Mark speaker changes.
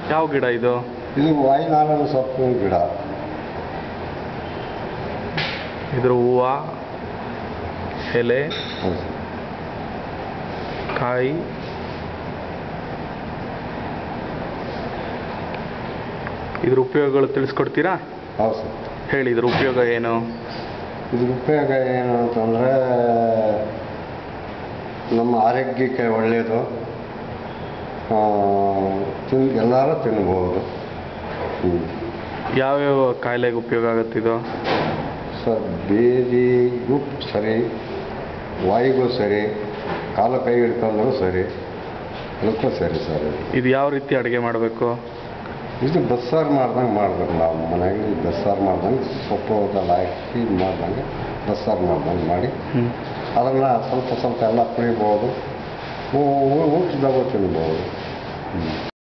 Speaker 1: ಯಾವ ಗಿಡ ಇದು
Speaker 2: ಇದು ವಾಯುನಾರಾಯಣ ಸೊಪ್ಪಿನ ಗಿಡ
Speaker 1: ಇದ್ರ ಹೂವು ಎಲೆ
Speaker 2: ಹೌದು ಸರ್.
Speaker 1: ಕಾಯಿ ಇದ್ರ ಉಪಯೋಗಗಳು ತಿಳಿಸ್ಕೊಡ್ತೀರಾ
Speaker 2: ಹೌದು ಸರ್
Speaker 1: ಹೇಳಿ ಇದ್ರ ಉಪಯೋಗ ಏನು
Speaker 2: ಇದ್ರ ಉಪಯೋಗ ಏನು ಅಂತಂದರೆ ನಮ್ಮ ಆರೋಗ್ಯಕ್ಕೆ ಒಳ್ಳೆಯದು ಆ, ತಿನ್ ಎಲ್ಲರೂ ತಿನ್ಬೋದು ಹ್ಞೂ
Speaker 1: ಯಾವ್ಯಾವ ಕಾಯಿಲೆಗೆ ಉಪಯೋಗ ಆಗುತ್ತೆ ಇದು
Speaker 2: ಸರ್ ಬೇದಿಗೂ ಸರಿ ವಾಯಿಗೂ ಸರಿ ಕಾಲ ಕೈ ಹಿಡ್ಕೊಂಡ್ರೂ ಸರಿ ಅದಕ್ಕೂ ಸರಿ ಸರ್ ಇದು.
Speaker 1: ಇದು ಯಾವ ರೀತಿ ಅಡುಗೆ ಮಾಡಬೇಕು
Speaker 2: ಇದು ಬಸ್ಸಾರು ಮಾಡ್ದಂಗೆ ಮಾಡ್ಬೇಕು ನಾವು ಮನೆಯಾಗ ಬಸ್ಸಾರು ಮಾಡ್ದಂಗೆ ಸೊಪ್ಪು ಅದೆಲ್ಲ ಹಾಕಿ ಮಾಡ್ದಂಗೆ ಬಸ್ಸಾರು ಮಾಡ್ದಂಗೆ ಮಾಡಿ ಅದನ್ನು ಸ್ವಲ್ಪ ಸ್ವಲ್ಪ ಎಲ್ಲ ಕುಡಿಬೋದು ಊ- ಊ- ಊಟದಾಗೂ ತಿನ್ಬೋದು